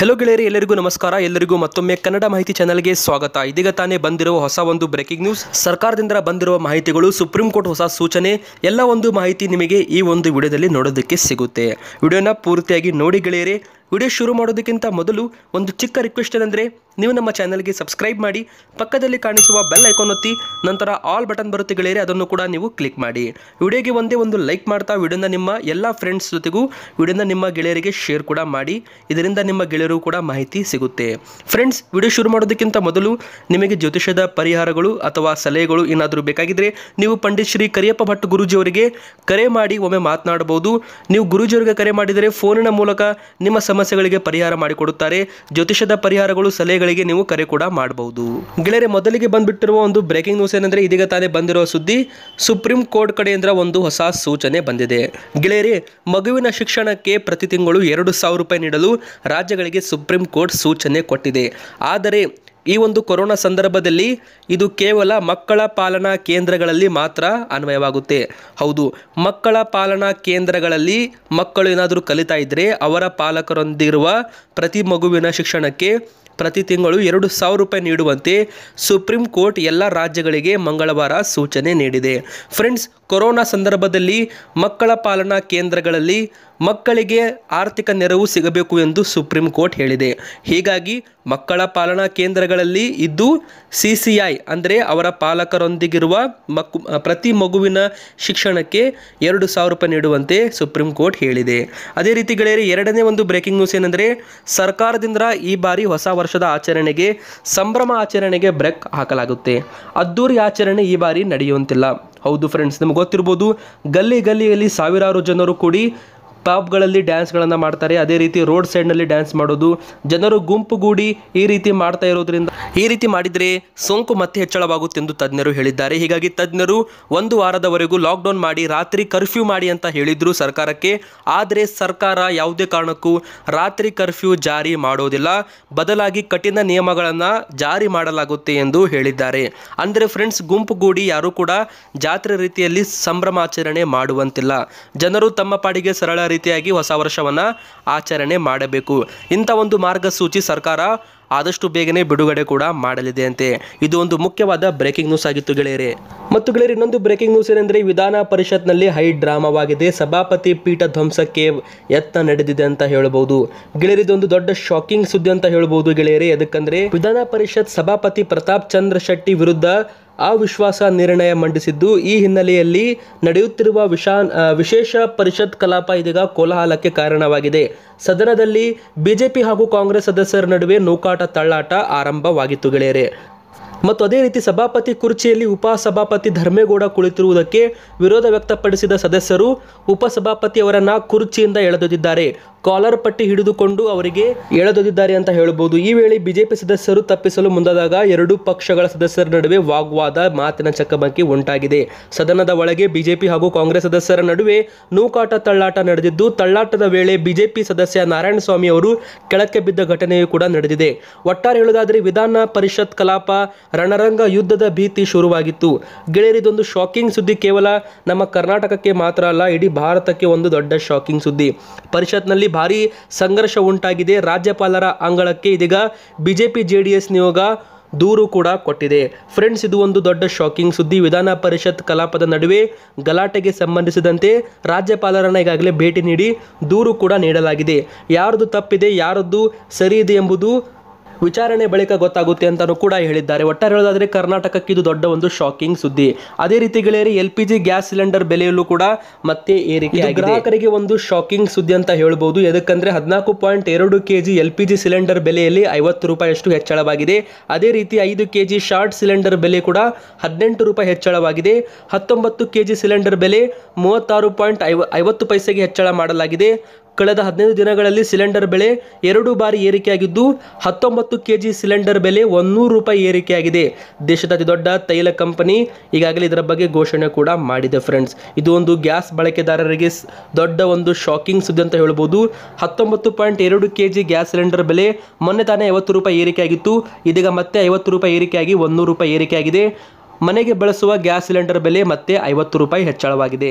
hello ಗೆಳೆಯರಿ ಎಲ್ಲರಿಗೂ ನಮಸ್ಕಾರ ಎಲ್ಲರಿಗೂ ಮತ್ತೊಮ್ಮೆ ಕನ್ನಡ ಮಾಹಿತಿ ಚಾನೆಲ್ಗೆ ಸ್ವಾಗತ ಇದೀಗ ತಾನೇ ಬಂದಿರುವ ಹೊಸ ಒಂದು ಬ್ರೇಕಿಂಗ್ ನ್ಯೂಸ್ ಸರ್ಕಾರದಿಂದ ಬಂದಿರುವ ಮಾಹಿತಿಗಳು ಸುಪ್ರೀಂ ಕೋರ್ಟ್ ಹೊಸ ಸೂಚನೆ ಎಲ್ಲ ಒಂದು ಮಾಹಿತಿ ನಿಮಗೆ ಈ ಒಂದು ವಿಡಿಯೋದಲ್ಲಿ ನೋಡೋದಕ್ಕೆ ಸಿಗುತ್ತೆ ವಿಡಿಯೋನ ಪೂರ್ತಿಯಾಗಿ ನೋಡಿ ಗೆಳೆಯರಿ ವಿಡಿಯೋ ಶುರು ಮಾಡೋದಕ್ಕಿಂತ ಮೊದಲು ಒಂದು ಚಿಕ್ಕ ರಿಕ್ವೆಸ್ಟ್ ಏನಂದರೆ ನೀವು ನಮ್ಮ ಚಾನಲ್ಗೆ ಸಬ್ಸ್ಕ್ರೈಬ್ ಮಾಡಿ ಪಕ್ಕದಲ್ಲಿ ಕಾಣಿಸುವ ಬೆಲ್ ಐಕಾನ್ ಒತ್ತಿ ನಂತರ ಆಲ್ ಬಟನ್ ಬರುತ್ತೆ ಗೆಳೆಯರಿ ಅದನ್ನು ಕೂಡ ನೀವು ಕ್ಲಿಕ್ ಮಾಡಿ ವಿಡಿಯೋಗೆ ಒಂದೇ ಒಂದು ಲೈಕ್ ಮಾಡ್ತಾ ವಿಡಿಯೋನ ನಿಮ್ಮ ಎಲ್ಲ ಫ್ರೆಂಡ್ಸ್ ಜೊತೆಗೂ ವಿಡಿಯೋನ ನಿಮ್ಮ ಗೆಳೆಯರಿಗೆ ಶೇರ್ ಕೂಡ ಮಾಡಿ ಇದರಿಂದ ನಿಮ್ಮ ಗೆಳೆಯರು ಕೂಡ ಮಾಹಿತಿ ಸಿಗುತ್ತೆ ಫ್ರೆಂಡ್ಸ್ ವಿಡಿಯೋ ಶುರು ಮಾಡೋದಕ್ಕಿಂತ ಮೊದಲು ನಿಮಗೆ ಜ್ಯೋತಿಷದ ಪರಿಹಾರಗಳು ಅಥವಾ ಸಲಹೆಗಳು ಏನಾದರೂ ಬೇಕಾಗಿದ್ದರೆ ನೀವು ಪಂಡಿತ್ ಶ್ರೀ ಕರಿಯಪ್ಪ ಭಟ್ ಗುರೂಜಿಯವರಿಗೆ ಕರೆ ಮಾಡಿ ಒಮ್ಮೆ ಮಾತನಾಡಬಹುದು ನೀವು ಗುರೂಜಿಯವರಿಗೆ ಕರೆ ಮಾಡಿದರೆ ಫೋನಿನ ಮೂಲಕ ನಿಮ್ಮ ಸಮಸ್ಯೆಗಳಿಗೆ ಪರಿಹಾರ ಮಾಡಿಕೊಡುತ್ತಾರೆ ಜ್ಯೋತಿಷದ ಪರಿಹಾರಗಳು ಸಲಹೆಗಳಿಗೆ ನೀವು ಕರೆ ಕೂಡ ಮಾಡಬಹುದು ಗೆಳೆಯರೆ ಮೊದಲಿಗೆ ಬಂದ್ಬಿಟ್ಟಿರುವ ಒಂದು ಬ್ರೇಕಿಂಗ್ ನ್ಯೂಸ್ ಏನಂದ್ರೆ ಇದೀಗ ತಾನೇ ಬಂದಿರುವ ಸುದ್ದಿ ಸುಪ್ರೀಂ ಕೋರ್ಟ್ ಕಡೆಯಿಂದ ಒಂದು ಹೊಸ ಸೂಚನೆ ಬಂದಿದೆ ಗೆಳೆಯರೆ ಮಗುವಿನ ಶಿಕ್ಷಣಕ್ಕೆ ಪ್ರತಿ ತಿಂಗಳು ಎರಡು ಸಾವಿರ ರೂಪಾಯಿ ನೀಡಲು ರಾಜ್ಯಗಳಿಗೆ ಸುಪ್ರೀಂ ಕೋರ್ಟ್ ಸೂಚನೆ ಕೊಟ್ಟಿದೆ ಆದರೆ ಈ ಒಂದು ಕೊರೋನಾ ಸಂದರ್ಭದಲ್ಲಿ ಇದು ಕೇವಲ ಮಕ್ಕಳ ಪಾಲನಾ ಕೇಂದ್ರಗಳಲ್ಲಿ ಮಾತ್ರ ಅನ್ವಯವಾಗುತ್ತೆ ಹೌದು ಮಕ್ಕಳ ಪಾಲನಾ ಕೇಂದ್ರಗಳಲ್ಲಿ ಮಕ್ಕಳು ಏನಾದರೂ ಕಲಿತಾ ಇದ್ದರೆ ಅವರ ಪಾಲಕರೊಂದಿರುವ ಪ್ರತಿ ಮಗುವಿನ ಶಿಕ್ಷಣಕ್ಕೆ ಪ್ರತಿ ತಿಂಗಳು ಎರಡು ಸಾವಿರ ರೂಪಾಯಿ ನೀಡುವಂತೆ ಸುಪ್ರೀಂ ಕೋರ್ಟ್ ಎಲ್ಲ ರಾಜ್ಯಗಳಿಗೆ ಮಂಗಳವಾರ ಸೂಚನೆ ನೀಡಿದೆ ಫ್ರೆಂಡ್ಸ್ ಕೊರೋನಾ ಸಂದರ್ಭದಲ್ಲಿ ಮಕ್ಕಳ ಪಾಲನಾ ಕೇಂದ್ರಗಳಲ್ಲಿ ಮಕ್ಕಳಿಗೆ ಆರ್ಥಿಕ ನೆರವು ಸಿಗಬೇಕು ಎಂದು ಸುಪ್ರೀಂ ಕೋರ್ಟ್ ಹೇಳಿದೆ ಹೀಗಾಗಿ ಮಕ್ಕಳ ಪಾಲನಾ ಕೇಂದ್ರಗಳಲ್ಲಿ ಇದ್ದು ಸಿ ಸಿ ಐ ಅಂದರೆ ಅವರ ಪಾಲಕರೊಂದಿಗಿರುವ ಮಕ್ ಪ್ರತಿ ಮಗುವಿನ ಶಿಕ್ಷಣಕ್ಕೆ ಎರಡು ಸಾವಿರ ರೂಪಾಯಿ ನೀಡುವಂತೆ ಸುಪ್ರೀಂ ಕೋರ್ಟ್ ಹೇಳಿದೆ ಅದೇ ರೀತಿ ಗೆಳೆಯರಿ ಎರಡನೇ ಒಂದು ಬ್ರೇಕಿಂಗ್ ನ್ಯೂಸ್ ಏನಂದರೆ ಸರ್ಕಾರದಿಂದ ಈ ಬಾರಿ ಹೊಸ ವರ್ಷದ ಆಚರಣೆಗೆ ಸಂಭ್ರಮ ಆಚರಣೆಗೆ ಬ್ರೇಕ್ ಹಾಕಲಾಗುತ್ತೆ ಅದ್ದೂರಿ ಆಚರಣೆ ಈ ಬಾರಿ ನಡೆಯುವಂತಿಲ್ಲ ಹೌದು ಫ್ರೆಂಡ್ಸ್ ನಿಮ್ಗೆ ಗೊತ್ತಿರ್ಬೋದು ಗಲ್ಲಿ ಗಲ್ಲಿಯಲ್ಲಿ ಸಾವಿರಾರು ಜನರು ಕೂಡಿ ಪಾಪ್ಗಳಲ್ಲಿ ಡ್ಯಾನ್ಸ್ಗಳನ್ನು ಮಾಡ್ತಾರೆ ಅದೇ ರೀತಿ ರೋಡ್ ಸೈಡ್ನಲ್ಲಿ ಡ್ಯಾನ್ಸ್ ಮಾಡೋದು ಜನರು ಗುಂಪುಗೂಡಿ ಈ ರೀತಿ ಮಾಡ್ತಾ ಇರೋದ್ರಿಂದ ಈ ರೀತಿ ಮಾಡಿದರೆ ಸೋಂಕು ಮತ್ತೆ ಹೆಚ್ಚಳವಾಗುತ್ತೆ ಎಂದು ತಜ್ಞರು ಹೇಳಿದ್ದಾರೆ ಹೀಗಾಗಿ ತಜ್ಞರು ಒಂದು ವಾರದವರೆಗೂ ಲಾಕ್ಡೌನ್ ಮಾಡಿ ರಾತ್ರಿ ಕರ್ಫ್ಯೂ ಮಾಡಿ ಅಂತ ಹೇಳಿದ್ರು ಸರ್ಕಾರಕ್ಕೆ ಆದರೆ ಸರ್ಕಾರ ಯಾವುದೇ ಕಾರಣಕ್ಕೂ ರಾತ್ರಿ ಕರ್ಫ್ಯೂ ಜಾರಿ ಮಾಡೋದಿಲ್ಲ ಬದಲಾಗಿ ಕಠಿಣ ನಿಯಮಗಳನ್ನು ಜಾರಿ ಮಾಡಲಾಗುತ್ತೆ ಎಂದು ಹೇಳಿದ್ದಾರೆ ಅಂದರೆ ಫ್ರೆಂಡ್ಸ್ ಗುಂಪುಗೂಡಿ ಯಾರೂ ಕೂಡ ಜಾತ್ರೆ ರೀತಿಯಲ್ಲಿ ಸಂಭ್ರಮಾಚರಣೆ ಮಾಡುವಂತಿಲ್ಲ ಜನರು ತಮ್ಮ ಪಾಡಿಗೆ ಸರಳ ರೀತಿಯಾಗಿ ಹೊಸ ವರ್ಷವನ್ನ ಆಚರಣೆ ಮಾಡಬೇಕು ಇಂಥ ಒಂದು ಮಾರ್ಗಸೂಚಿ ಸರ್ಕಾರ ಆದಷ್ಟು ಬೇಗನೆ ಬಿಡುಗಡೆ ಕೂಡ ಮಾಡಲಿದೆ ಅಂತೆ ಇದು ಒಂದು ಮುಖ್ಯವಾದ ಬ್ರೇಕಿಂಗ್ ನ್ಯೂಸ್ ಆಗಿತ್ತು ಗೆಳೆಯರೆ ಮತ್ತು ಗೆಳೆಯರೆ ಇನ್ನೊಂದು ಬ್ರೇಕಿಂಗ್ ನ್ಯೂಸ್ ಏನೆಂದರೆ ವಿಧಾನ ಪರಿಷತ್ನಲ್ಲಿ ಹೈ ಡ್ರಾಮಾವಾಗಿದೆ ಸಭಾಪತಿ ಪೀಠ ಧ್ವಂಸಕ್ಕೆ ಯತ್ನ ನಡೆದಿದೆ ಅಂತ ಹೇಳಬಹುದು ಗೆಳೆಯರೆ ಇದೊಂದು ದೊಡ್ಡ ಶಾಕಿಂಗ್ ಸುದ್ದಿ ಅಂತ ಹೇಳಬಹುದು ಗೆಳೆಯರೆ ಎದಕ್ಕಂದ್ರೆ ವಿಧಾನ ಪರಿಷತ್ ಸಭಾಪತಿ ಪ್ರತಾಪ್ ಚಂದ್ರ ಶೆಟ್ಟಿ ವಿರುದ್ಧ ಅವಿಶ್ವಾಸ ನಿರ್ಣಯ ಮಂಡಿಸಿದ್ದು ಈ ಹಿನ್ನೆಲೆಯಲ್ಲಿ ನಡೆಯುತ್ತಿರುವ ವಿಶಾ ಆ, ವಿಶೇಷ ಪರಿಷತ್ ಕಲಾಪ ಇದೀಗ ಕೋಲಾಹಲಕ್ಕೆ ಕಾರಣವಾಗಿದೆ ಸದನದಲ್ಲಿ ಬಿಜೆಪಿ ಹಾಗೂ ಕಾಂಗ್ರೆಸ್ ಸದಸ್ಯರ ನಡುವೆ ನೂಕಾಟ ತಳ್ಳಾಟ ಆರಂಭವಾಗಿತ್ತು ಗೆಳೆಯರೆ ಮತ್ತು ಅದೇ ರೀತಿ ಸಭಾಪತಿ ಕುರ್ಚಿಯಲ್ಲಿ ಉಪಸಭಾಪತಿ ಧರ್ಮೇಗೌಡ ಕುಳಿತಿರುವುದಕ್ಕೆ ವಿರೋಧ ವ್ಯಕ್ತಪಡಿಸಿದ ಸದಸ್ಯರು ಉಪಸಭಾಪತಿ ಅವರನ್ನ ಕುರ್ಚಿಯಿಂದ ಎಳೆದೊದ್ದಿದ್ದಾರೆ ಕಾಲರ್ ಪಟ್ಟಿ ಹಿಡಿದುಕೊಂಡು ಅವರಿಗೆ ಎಳೆದೊದ್ದಿದ್ದಾರೆ ಅಂತ ಹೇಳಬಹುದು ಈ ವೇಳೆ ಬಿಜೆಪಿ ಸದಸ್ಯರು ತಪ್ಪಿಸಲು ಮುಂದಾದಾಗ ಎರಡೂ ಪಕ್ಷಗಳ ಸದಸ್ಯರ ನಡುವೆ ವಾಗ್ವಾದ ಮಾತಿನ ಚಕಮಕಿ ಉಂಟಾಗಿದೆ ಸದನದ ಒಳಗೆ ಬಿಜೆಪಿ ಹಾಗೂ ಕಾಂಗ್ರೆಸ್ ಸದಸ್ಯರ ನಡುವೆ ನೂಕಾಟ ತಳ್ಳಾಟ ನಡೆದಿದ್ದು ತಳ್ಳಾಟದ ವೇಳೆ ಬಿಜೆಪಿ ಸದಸ್ಯ ನಾರಾಯಣಸ್ವಾಮಿ ಅವರು ಕೆಳಕ್ಕೆ ಬಿದ್ದ ಘಟನೆಯೂ ಕೂಡ ನಡೆದಿದೆ ಒಟ್ಟಾರೆ ಹೇಳುವುದಾದರೆ ವಿಧಾನ ಪರಿಷತ್ ಕಲಾಪ ರಣರಂಗ ಯುದ್ಧದ ಭೀತಿ ಶುರುವಾಗಿತ್ತು ಗೆಳೆಯರಿದೊಂದು ಶಾಕಿಂಗ್ ಸುದ್ದಿ ಕೇವಲ ನಮ್ಮ ಕರ್ನಾಟಕಕ್ಕೆ ಮಾತ್ರ ಅಲ್ಲ ಇಡೀ ಭಾರತಕ್ಕೆ ಒಂದು ದೊಡ್ಡ ಶಾಕಿಂಗ್ ಸುದ್ದಿ ಪರಿಷತ್ನಲ್ಲಿ ಭಾರಿ ಸಂಘರ್ಷ ಉಂಟಾಗಿದೆ ರಾಜ್ಯಪಾಲರ ಅಂಗಳಕ್ಕೆ ಇದೀಗ ಬಿಜೆಪಿ ಜೆಡಿಎಸ್ ನಿಯೋಗ ದೂರು ಕೂಡ ಕೊಟ್ಟಿದೆ ಫ್ರೆಂಡ್ಸ್ ಇದು ಒಂದು ದೊಡ್ಡ ಶಾಕಿಂಗ್ ಸುದ್ದಿ ವಿಧಾನ ಪರಿಷತ್ ಕಲಾಪದ ನಡುವೆ ಗಲಾಟೆಗೆ ಸಂಬಂಧಿಸಿದಂತೆ ರಾಜ್ಯಪಾಲರನ್ನ ಈಗಾಗಲೇ ಭೇಟಿ ನೀಡಿ ದೂರು ಕೂಡ ನೀಡಲಾಗಿದೆ ಯಾರದು ತಪ್ಪಿದೆ ಯಾರದ್ದು ಸರಿ ಇದೆ ಎಂಬುದು ವಿಚಾರಣೆ ಬಳಿಕ ಗೊತ್ತಾಗುತ್ತೆ ಅಂತಾನೂ ಕೂಡ ಹೇಳಿದ್ದಾರೆ ಒಟ್ಟಾರೆ ಹೇಳೋದಾದ್ರೆ ಕರ್ನಾಟಕಕ್ಕೆ ಇದು ದೊಡ್ಡ ಒಂದು ಶಾಕಿಂಗ್ ಸುದ್ದಿ ಅದೇ ರೀತಿ ಗೆಳೆಯರಿ L P G gas cylinder ಬೆಲೆಯಲ್ಲೂ ಕೂಡ ಮತ್ತೆ ಏರಿಕೆ ಗ್ರಾಹಕರಿಗೆ ಒಂದು ಶಾಕಿಂಗ್ ಸುದ್ದಿ ಅಂತ ಹೇಳ್ಬೋದು ಎದಕ್ಕಂದ್ರೆ ಹದಿನಾಲ್ಕು ಪಾಯಿಂಟ್ ಎರಡು KG L P G cylinder ಬೆಲೆಯಲ್ಲಿ ಐವತ್ತು ರೂಪಾಯಿಯಷ್ಟು ಹೆಚ್ಚಳವಾಗಿದೆ ಅದೇ ರೀತಿ ಐದು ಕೆಜಿ ಶಾರ್ಟ್ ಸಿಲಿಂಡರ್ ಬೆಲೆ ಕೂಡ ಹದಿನೆಂಟು ರೂಪಾಯಿ ಹೆಚ್ಚಳವಾಗಿದೆ ಹತ್ತೊಂಬತ್ತು ಕೆಜಿ ಸಿಲಿಂಡರ್ ಬೆಲೆ ಮೂವತ್ತಾರು ಪಾಯಿಂಟ್ ಐವ ಐವತ್ತು ಪೈಸೆಗೆ ಹೆಚ್ಚಳ ಮಾಡಲಾಗಿದೆ ಕಳೆದ ಹದಿನೈದು ದಿನಗಳಲ್ಲಿ ಸಿಲಿಂಡರ್ ಬೆಲೆ ಎರಡು ಬಾರಿ ಏರಿಕೆಯಾಗಿದ್ದು ಹತ್ತೊಂಬತ್ತು ಕೆಜಿ ಸಿಲಿಂಡರ್ ಬೆಲೆ ಒಂದೂರು ರೂಪಾಯಿ ಏರಿಕೆಯಾಗಿದೆ ದೇಶದ ಅತಿ ದೊಡ್ಡ ತೈಲ ಕಂಪನಿ ಈಗಾಗಲೇ ಇದರ ಬಗ್ಗೆ ಘೋಷಣೆ ಕೂಡ ಮಾಡಿದೆ ಫ್ರೆಂಡ್ಸ್ ಇದು ಒಂದು ಗ್ಯಾಸ್ ಬಳಕೆದಾರರಿಗೆ ಸ್- ದೊಡ್ಡ ಒಂದು ಶಾಕಿಂಗ್ ಸುದ್ದಿ ಅಂತ ಹೇಳ್ಬೋದು ಹತ್ತೊಂಬತ್ತು ಪಾಯಿಂಟ್ ಎರಡು ಕೆ ಜಿ ಗ್ಯಾಸ್ ಸಿಲಿಂಡರ್ ಬೆಲೆ ಮೊನ್ನೆ ತಾನೇ ಐವತ್ತು ರೂಪಾಯಿ ಏರಿಕೆಯಾಗಿತ್ತು ಇದೀಗ ಮತ್ತೆ ಐವತ್ತು ರೂಪಾಯಿ ಏರಿಕೆಯಾಗಿ ಒಂದೂರು ರೂಪಾಯಿ ಏರಿಕೆಯಾಗಿದೆ ಮನೆಗೆ ಬಳಸುವ ಗ್ಯಾಸ್ ಸಿಲಿಂಡರ್ ಬೆಲೆ ಮತ್ತೆ ಐವತ್ತು ರೂಪಾಯಿ ಹೆಚ್ಚಳವಾಗಿದೆ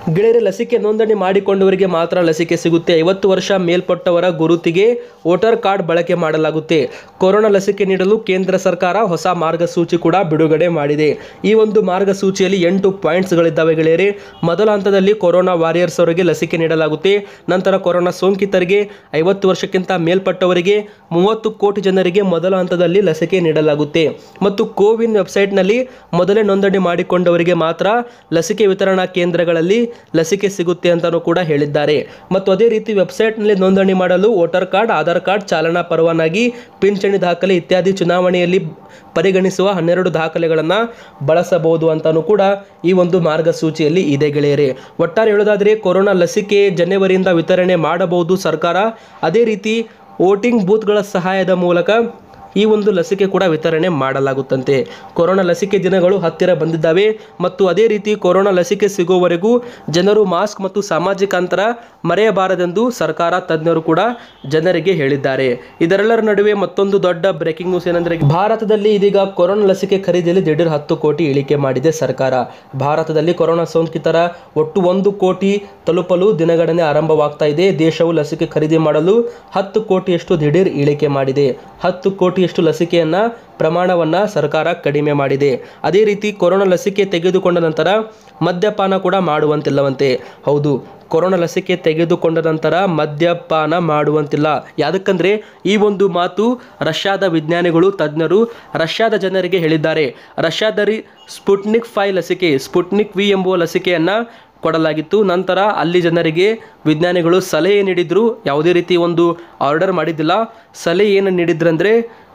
ಗೆಳೆಯರೆ ಲಸಿಕೆ ನೋಂದಣಿ ಮಾಡಿಕೊಂಡವರಿಗೆ ಮಾತ್ರ ಲಸಿಕೆ ಸಿಗುತ್ತೆ ಐವತ್ತು ವರ್ಷ ಮೇಲ್ಪಟ್ಟವರ ಗುರುತಿಗೆ ವೋಟರ್ ಕಾರ್ಡ್ ಬಳಕೆ ಮಾಡಲಾಗುತ್ತೆ ಕೊರೋನಾ ಲಸಿಕೆ ನೀಡಲು ಕೇಂದ್ರ ಸರ್ಕಾರ ಹೊಸ ಮಾರ್ಗಸೂಚಿ ಕೂಡ ಬಿಡುಗಡೆ ಮಾಡಿದೆ ಈ ಒಂದು ಮಾರ್ಗಸೂಚಿಯಲ್ಲಿ ಎಂಟು ಪಾಯಿಂಟ್ಸ್ಗಳಿದ್ದಾವೆ ಗೆಳೆಯರೆ ಮೊದಲ ಹಂತದಲ್ಲಿ ಕೊರೋನಾ ವಾರಿಯರ್ಸ್ ಅವರಿಗೆ ಲಸಿಕೆ ನೀಡಲಾಗುತ್ತೆ ನಂತರ ಕೊರೋನಾ ಸೋಂಕಿತರಿಗೆ ಐವತ್ತು ವರ್ಷಕ್ಕಿಂತ ಮೇಲ್ಪಟ್ಟವರಿಗೆ ಮೂವತ್ತು ಕೋಟಿ ಜನರಿಗೆ ಮೊದಲ ಹಂತದಲ್ಲಿ ಲಸಿಕೆ ನೀಡಲಾಗುತ್ತೆ ಮತ್ತು ಕೋವಿನ್ ವೆಬ್ಸೈಟ್ನಲ್ಲಿ ಮೊದಲೇ ನೋಂದಣಿ ಮಾಡಿಕೊಂಡವರಿಗೆ ಮಾತ್ರ ಲಸಿಕೆ ವಿತರಣಾ ಕೇಂದ್ರಗಳಲ್ಲಿ ಲಸಿಕೆ ಸಿಗುತ್ತೆ ಅಂತಲೂ ಕೂಡ ಹೇಳಿದ್ದಾರೆ ಮತ್ತು ಅದೇ ರೀತಿ ವೆಬ್ಸೈಟ್ನಲ್ಲಿ ನೋಂದಣಿ ಮಾಡಲು ವೋಟರ್ ಕಾರ್ಡ್ ಆಧಾರ್ ಕಾರ್ಡ್ ಚಾಲನಾ ಪರವಾನಗಿ ಪಿಂಚಣಿ ದಾಖಲೆ ಇತ್ಯಾದಿ ಚುನಾವಣೆಯಲ್ಲಿ ಪರಿಗಣಿಸುವ ಹನ್ನೆರಡು ದಾಖಲೆಗಳನ್ನು ಬಳಸಬಹುದು ಅಂತಲೂ ಕೂಡ ಈ ಒಂದು ಮಾರ್ಗಸೂಚಿಯಲ್ಲಿ ಇದೆ ಗೆಳೆಯರೆ ಒಟ್ಟಾರೆ ಹೇಳೋದಾದರೆ ಕೊರೋನಾ ಲಸಿಕೆ ಜನವರಿಯಿಂದ ವಿತರಣೆ ಮಾಡಬಹುದು ಸರ್ಕಾರ ಅದೇ ರೀತಿ ವೋಟಿಂಗ್ ಬೂತ್ಗಳ ಸಹಾಯದ ಮೂಲಕ ಈ ಒಂದು ಲಸಿಕೆ ಕೂಡ ವಿತರಣೆ ಮಾಡಲಾಗುತ್ತಂತೆ ಕೊರೋನಾ ಲಸಿಕೆ ದಿನಗಳು ಹತ್ತಿರ ಬಂದಿದ್ದಾವೆ ಮತ್ತು ಅದೇ ರೀತಿ ಕೊರೋನಾ ಲಸಿಕೆ ಸಿಗುವವರೆಗೂ ಜನರು ಮಾಸ್ಕ್ ಮತ್ತು ಸಾಮಾಜಿಕ ಅಂತರ ಮರೆಯಬಾರದೆಂದು ಸರ್ಕಾರ ತಜ್ಞರು ಕೂಡ ಜನರಿಗೆ ಹೇಳಿದ್ದಾರೆ ಇದರೆಲ್ಲರ ನಡುವೆ ಮತ್ತೊಂದು ದೊಡ್ಡ ಬ್ರೇಕಿಂಗ್ ನ್ಯೂಸ್ ಏನಂದ್ರೆ ಭಾರತದಲ್ಲಿ ಇದೀಗ ಕೊರೋನಾ ಲಸಿಕೆ ಖರೀದಿಯಲ್ಲಿ ದಿಢೀರ್ ಹತ್ತು ಕೋಟಿ ಇಳಿಕೆ ಮಾಡಿದೆ ಸರ್ಕಾರ ಭಾರತದಲ್ಲಿ ಕೊರೋನಾ ಸೋಂಕಿತರ ಒಟ್ಟು ಒಂದು ಕೋಟಿ ತಲುಪಲು ದಿನಗಣನೆ ಆರಂಭವಾಗ್ತಾ ಇದೆ ದೇಶವು ಲಸಿಕೆ ಖರೀದಿ ಮಾಡಲು ಹತ್ತು ಕೋಟಿಯಷ್ಟು ದಿಢೀರ್ ಇಳಿಕೆ ಮಾಡಿದೆ ಹತ್ತು ಕೋಟಿಯಷ್ಟು ಲಸಿಕೆಯನ್ನ ಪ್ರಮಾಣವನ್ನ ಸರ್ಕಾರ ಕಡಿಮೆ ಮಾಡಿದೆ ಅದೇ ರೀತಿ ಕೊರೋನಾ ಲಸಿಕೆ ತೆಗೆದುಕೊಂಡ ನಂತರ ಮದ್ಯಪಾನ ಕೂಡ ಮಾಡುವಂತಿಲ್ಲವಂತೆ ಹೌದು ಕೊರೋನಾ ಲಸಿಕೆ ತೆಗೆದುಕೊಂಡ ನಂತರ ಮದ್ಯಪಾನ ಮಾಡುವಂತಿಲ್ಲ ಯಾದಕ್ಕಂದ್ರೆ ಈ ಒಂದು ಮಾತು ರಷ್ಯಾದ ವಿಜ್ಞಾನಿಗಳು ತಜ್ಞರು ರಷ್ಯಾದ ಜನರಿಗೆ ಹೇಳಿದ್ದಾರೆ ರಷ್ಯಾದಲ್ಲಿ ಸ್ಪುಟ್ನಿಕ್ ಫೈ ಲಸಿಕೆ ಸ್ಪುಟ್ನಿಕ್ ವಿ ಎಂಬುವ ಲಸಿಕೆಯನ್ನು ಕೊಡಲಾಗಿತ್ತು ನಂತರ ಅಲ್ಲಿ ಜನರಿಗೆ ವಿಜ್ಞಾನಿಗಳು ಸಲಹೆ ನೀಡಿದ್ರು ಯಾವುದೇ ರೀತಿ ಒಂದು ಆರ್ಡರ್ ಮಾಡಿದ್ದಿಲ್ಲ ಸಲಹೆ ಏನು ನೀಡಿದ್ರಂದ್ರೆ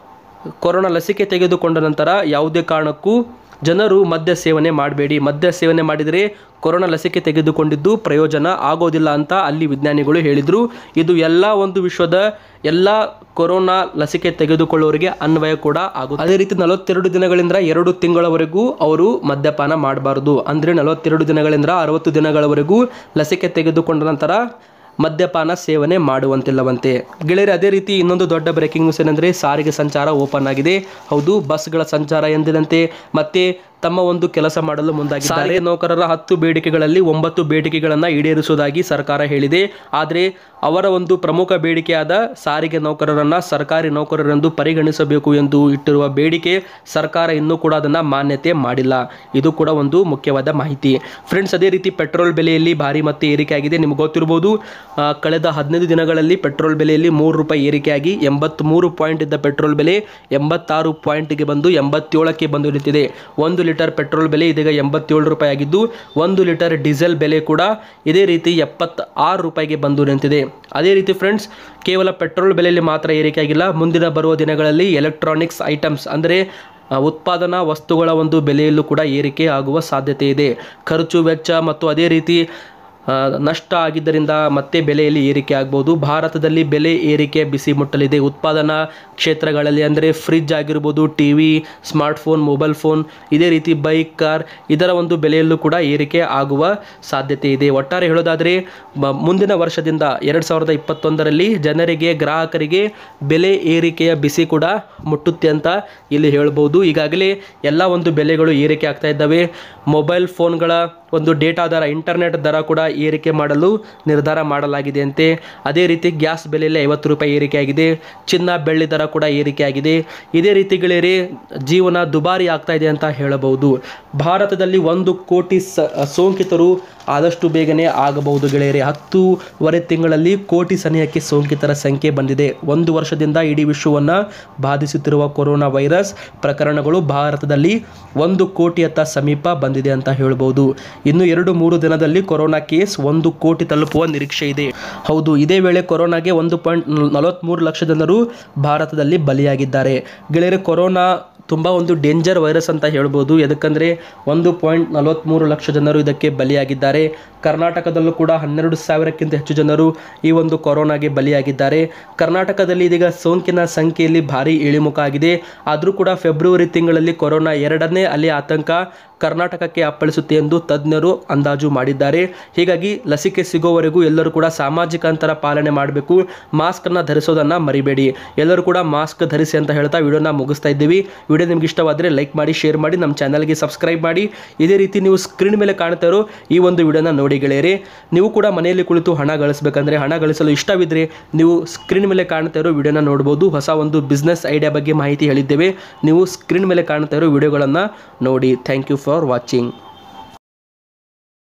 ಕೊರೋನಾ ಲಸಿಕೆ ತೆಗೆದುಕೊಂಡ ನಂತರ ಯಾವುದೇ ಕಾರಣಕ್ಕೂ ಜನರು ಮದ್ಯ ಸೇವನೆ ಮಾಡಬೇಡಿ ಮದ್ಯ ಸೇವನೆ ಮಾಡಿದರೆ ಕೊರೋನಾ ಲಸಿಕೆ ತೆಗೆದುಕೊಂಡಿದ್ದು ಪ್ರಯೋಜನ ಆಗೋದಿಲ್ಲ ಅಂತ ಅಲ್ಲಿ ವಿಜ್ಞಾನಿಗಳು ಹೇಳಿದರು ಇದು ಎಲ್ಲ ಒಂದು ವಿಶ್ವದ ಎಲ್ಲ ಕೊರೋನಾ ಲಸಿಕೆ ತೆಗೆದುಕೊಳ್ಳುವವರಿಗೆ ಅನ್ವಯ ಕೂಡ ಆಗುತ್ತೆ ಅದೇ ರೀತಿ ನಲವತ್ತೆರಡು ದಿನಗಳಿಂದ ಎರಡು ತಿಂಗಳವರೆಗೂ ಅವರು ಮದ್ಯಪಾನ ಮಾಡಬಾರ್ದು ಅಂದರೆ ನಲವತ್ತೆರಡು ದಿನಗಳಿಂದ ಅರವತ್ತು ದಿನಗಳವರೆಗೂ ಲಸಿಕೆ ತೆಗೆದುಕೊಂಡ ನಂತರ ಮದ್ಯಪಾನ ಸೇವನೆ ಮಾಡುವಂತಿಲ್ಲವಂತೆ ಗೆಳೆಯರೆ ಅದೇ ರೀತಿ ಇನ್ನೊಂದು ದೊಡ್ಡ ಬ್ರೇಕಿಂಗ್ ನ್ಯೂಸ್ ಏನಂದರೆ ಸಾರಿಗೆ ಸಂಚಾರ ಓಪನ್ ಆಗಿದೆ ಹೌದು ಬಸ್ಗಳ ಸಂಚಾರ ಎಂದಿನಂತೆ ಮತ್ತೆ ತಮ್ಮ ಒಂದು ಕೆಲಸ ಮಾಡಲು ಮುಂದಾಗಿದ್ದಾರೆ ನೌಕರರ ಹತ್ತು ಬೇಡಿಕೆಗಳಲ್ಲಿ ಒಂಬತ್ತು ಬೇಡಿಕೆಗಳನ್ನು ಈಡೇರಿಸುವುದಾಗಿ ಸರ್ಕಾರ ಹೇಳಿದೆ ಆದರೆ ಅವರ ಒಂದು ಪ್ರಮುಖ ಬೇಡಿಕೆಯಾದ ಸಾರಿಗೆ ನೌಕರರನ್ನ ಸರ್ಕಾರಿ ನೌಕರರೆಂದು ಪರಿಗಣಿಸಬೇಕು ಎಂದು ಇಟ್ಟಿರುವ ಬೇಡಿಕೆ ಸರ್ಕಾರ ಇನ್ನೂ ಕೂಡ ಅದನ್ನು ಮಾನ್ಯತೆ ಮಾಡಿಲ್ಲ ಇದು ಕೂಡ ಒಂದು ಮುಖ್ಯವಾದ ಮಾಹಿತಿ ಫ್ರೆಂಡ್ಸ್ ಅದೇ ರೀತಿ ಪೆಟ್ರೋಲ್ ಬೆಲೆಯಲ್ಲಿ ಭಾರಿ ಮತ್ತೆ ಏರಿಕೆ ಆಗಿದೆ ನಿಮ್ಗೆ ಗೊತ್ತಿರ್ಬೋದು ಆ, ಕಳೆದ ಹದಿನೈದು ದಿನಗಳಲ್ಲಿ ಪೆಟ್ರೋಲ್ ಬೆಲೆಯಲ್ಲಿ ಮೂರು ರೂಪಾಯಿ ಏರಿಕೆಯಾಗಿ ಎಂಬತ್ತ್ಮೂರು ಪಾಯಿಂಟ್ ಇದ್ದ ಪೆಟ್ರೋಲ್ ಬೆಲೆ ಎಂಬತ್ತಾರು ಪಾಯಿಂಟ್ಗೆ ಬಂದು ಎಂಬತ್ತೇಳಕ್ಕೆ ಬಂದು ನಿಂತಿದೆ ಒಂದು ಲೀಟರ್ ಪೆಟ್ರೋಲ್ ಬೆಲೆ ಇದೀಗ ಎಂಬತ್ತೇಳು ರೂಪಾಯಿ ಆಗಿದ್ದು ಒಂದು ಲೀಟರ್ ಡೀಸೆಲ್ ಬೆಲೆ ಕೂಡ ಇದೇ ರೀತಿ ಎಪ್ಪತ್ತಾರು ರೂಪಾಯಿಗೆ ಬಂದು ನಿಂತಿದೆ ಅದೇ ರೀತಿ ಫ್ರೆಂಡ್ಸ್ ಕೇವಲ ಪೆಟ್ರೋಲ್ ಬೆಲೆಯಲ್ಲಿ ಮಾತ್ರ ಏರಿಕೆ ಆಗಿಲ್ಲ ಮುಂದಿನ ಬರುವ ದಿನಗಳಲ್ಲಿ ಎಲೆಕ್ಟ್ರಾನಿಕ್ಸ್ ಐಟಮ್ಸ್ ಅಂದರೆ ಆ, ಉತ್ಪಾದನಾ ವಸ್ತುಗಳ ಒಂದು ಬೆಲೆಯಲ್ಲೂ ಕೂಡ ಏರಿಕೆ ಆಗುವ ಸಾಧ್ಯತೆ ಇದೆ ಖರ್ಚು ವೆಚ್ಚ ಮತ್ತು ಅದೇ ರೀತಿ ಆ, ನಷ್ಟ ಆಗಿದ್ದರಿಂದ ಮತ್ತೆ ಬೆಲೆಯಲ್ಲಿ ಏರಿಕೆ ಆಗ್ಬೋದು ಭಾರತದಲ್ಲಿ ಬೆಲೆ ಏರಿಕೆ ಬಿಸಿ ಮುಟ್ಟಲಿದೆ ಉತ್ಪಾದನಾ ಕ್ಷೇತ್ರಗಳಲ್ಲಿ ಅಂದರೆ ಫ್ರಿಜ್ ಆಗಿರ್ಬೋದು T V smartphone mobile phone ಇದೇ ರೀತಿ ಬೈಕ್ ಕಾರ್ ಇದರ ಒಂದು ಬೆಲೆಯಲ್ಲೂ ಕೂಡ ಏರಿಕೆ ಆಗುವ ಸಾಧ್ಯತೆ ಇದೆ ಒಟ್ಟಾರೆ ಹೇಳೋದಾದರೆ ಮ- ಮುಂದಿನ ವರ್ಷದಿಂದ ಎರಡು ಸಾವಿರದ ಇಪ್ಪತ್ತೊಂದರಲ್ಲಿ ಜನರಿಗೆ ಗ್ರಾಹಕರಿಗೆ ಬೆಲೆ ಏರಿಕೆಯ ಬಿಸಿ ಕೂಡ ಮುಟ್ಟುತ್ತೆ ಅಂತ ಇಲ್ಲಿ ಹೇಳ್ಬೋದು ಈಗಾಗಲೇ ಎಲ್ಲ ಒಂದು ಬೆಲೆಗಳು ಏರಿಕೆ ಆಗ್ತಾ ಇದ್ದಾವೆ ಮೊಬೈಲ್ ಫೋನ್ಗಳ ಒಂದು ಡೇಟಾ ದರ ಇಂಟರ್ನೆಟ್ ದರ ಕೂಡ ಏರಿಕೆ ಮಾಡಲು ನಿರ್ಧಾರ ಮಾಡಲಾಗಿದೆ ಅಂತೆ ಅದೇ ರೀತಿ ಗ್ಯಾಸ್ ಬೆಲೆಯಲ್ಲಿ ಐವತ್ತು ರೂಪಾಯಿ ಏರಿಕೆ ಆಗಿದೆ ಚಿನ್ನ ಬೆಳ್ಳಿ ದರ ಕೂಡ ಏರಿಕೆ ಆಗಿದೆ ಇದೇ ರೀತಿಗಳೇ ಜೀವನ ದುಬಾರಿ ಆಗ್ತಾ ಇದೆ ಅಂತ ಹೇಳಬಹುದು ಭಾರತದಲ್ಲಿ ಒಂದು ಕೋಟಿ ಸ ಸೋಂಕಿತರು ಆದಷ್ಟು ಬೇಗನೆ ಆಗಬಹುದು ಗೆಳೆಯರೆ ಹತ್ತೂವರೆ ತಿಂಗಳಲ್ಲಿ ಕೋಟಿ ಸನಿಹಕ್ಕೆ ಸೋಂಕಿತರ ಸಂಖ್ಯೆ ಬಂದಿದೆ ಒಂದು ವರ್ಷದಿಂದ ಇಡೀ ವಿಶ್ವವನ್ನು ಬಾಧಿಸುತ್ತಿರುವ ಕೊರೋನಾ ವೈರಸ್ ಪ್ರಕರಣಗಳು ಭಾರತದಲ್ಲಿ ಒಂದು ಕೋಟಿಯತ್ತ ಸಮೀಪ ಬಂದಿದೆ ಅಂತ ಹೇಳ್ಬೋದು ಇನ್ನು ಎರಡು ಮೂರು ದಿನದಲ್ಲಿ ಕೊರೋನಾ ಕೇಸ್ ಒಂದು ಕೋಟಿ ತಲುಪುವ ನಿರೀಕ್ಷೆ ಇದೆ ಹೌದು ಇದೇ ವೇಳೆ ಕೊರೋನಾಗೆ ಒಂದು ಪಾಯಿಂಟ್ ನಲವತ್ತ್ಮೂರು ಲಕ್ಷ ಜನರು ಭಾರತದಲ್ಲಿ ಬಲಿಯಾಗಿದ್ದಾರೆ ಗೆಳೆಯರೆ ಕೊರೋನಾ ತುಂಬ ಒಂದು ಡೇಂಜರ್ ವೈರಸ್ ಅಂತ ಹೇಳ್ಬೋದು ಯಾಕಂದರೆ ಒಂದು ಪಾಯಿಂಟ್ ನಲವತ್ತ್ಮೂರು ಲಕ್ಷ ಜನರು ಇದಕ್ಕೆ ಬಲಿಯಾಗಿದ್ದಾರೆ ಕರ್ನಾಟಕದಲ್ಲೂ ಕೂಡ ಹನ್ನೆರಡು ಸಾವಿರಕ್ಕಿಂತ ಹೆಚ್ಚು ಜನರು ಈ ಒಂದು ಕೊರೋನಾಗೆ ಬಲಿಯಾಗಿದ್ದಾರೆ ಕರ್ನಾಟಕದಲ್ಲಿ ಇದೀಗ ಸೋಂಕಿನ ಸಂಖ್ಯೆಯಲ್ಲಿ ಭಾರಿ ಇಳಿಮುಖ ಆಗಿದೆ ಆದರೂ ಕೂಡ ಫೆಬ್ರವರಿ ತಿಂಗಳಲ್ಲಿ ಕೊರೋನಾ ಎರಡನೇ ಅಲೆ ಆತಂಕ ಕರ್ನಾಟಕಕ್ಕೆ ಅಪ್ಪಳಿಸುತ್ತೆ ಎಂದು ತಜ್ಞರು ಅಂದಾಜು ಮಾಡಿದ್ದಾರೆ ಹೀಗಾಗಿ ಲಸಿಕೆ ಸಿಗೋವರೆಗೂ ಎಲ್ಲರೂ ಕೂಡ ಸಾಮಾಜಿಕ ಅಂತರ ಪಾಲನೆ ಮಾಡಬೇಕು ಮಾಸ್ಕ್ ಅನ್ನ ಧರಿಸೋದನ್ನ ಮರಿಬೇಡಿ ಎಲ್ಲರೂ ಕೂಡ ಮಾಸ್ಕ್ ಧರಿಸಿ ಅಂತ ಹೇಳ್ತಾ ವಿಡಿಯೋನ ಮುಗಿಸ್ತಾ ಇದ್ದೀವಿ ವಿಡಿಯೋ ನಿಮ್ಗೆ ಇಷ್ಟವಾದರೆ ಲೈಕ್ ಮಾಡಿ ಶೇರ್ ಮಾಡಿ ನಮ್ಮ ಚಾನಲ್ಗೆ ಸಬ್ಸ್ಕ್ರೈಬ್ ಮಾಡಿ ಇದೇ ರೀತಿ ನೀವು ಸ್ಕ್ರೀನ್ ಮೇಲೆ ಕಾಣ್ತಾ ಇರೋ ಈ ಒಂದು ವಿಡಿಯೋನ ನೋಡಿ ಗೆಳೆಯರಿ ನೀವು ಕೂಡ ಮನೆಯಲ್ಲಿ ಕುಳಿತು ಹಣ ಗಳಿಸಬೇಕಂದ್ರೆ ಹಣ ಗಳಿಸಲು ಇಷ್ಟವಿದ್ದರೆ ನೀವು ಸ್ಕ್ರೀನ್ ಮೇಲೆ ಕಾಣ್ತಾ ಇರೋ ವಿಡಿಯೋನ ನೋಡ್ಬೋದು ಹೊಸ ಒಂದು ಬಿಸ್ನೆಸ್ ಐಡಿಯಾ ಬಗ್ಗೆ ಮಾಹಿತಿ ಹೇಳಿದ್ದೇವೆ ನೀವು ಸ್ಕ್ರೀನ್ ಮೇಲೆ ಕಾಣ್ತಾ ಇರೋ ವಿಡಿಯೋಗಳನ್ನು ನೋಡಿ ಥ್ಯಾಂಕ್ ಯು ಫಾರ್ ವಾಚಿಂಗ್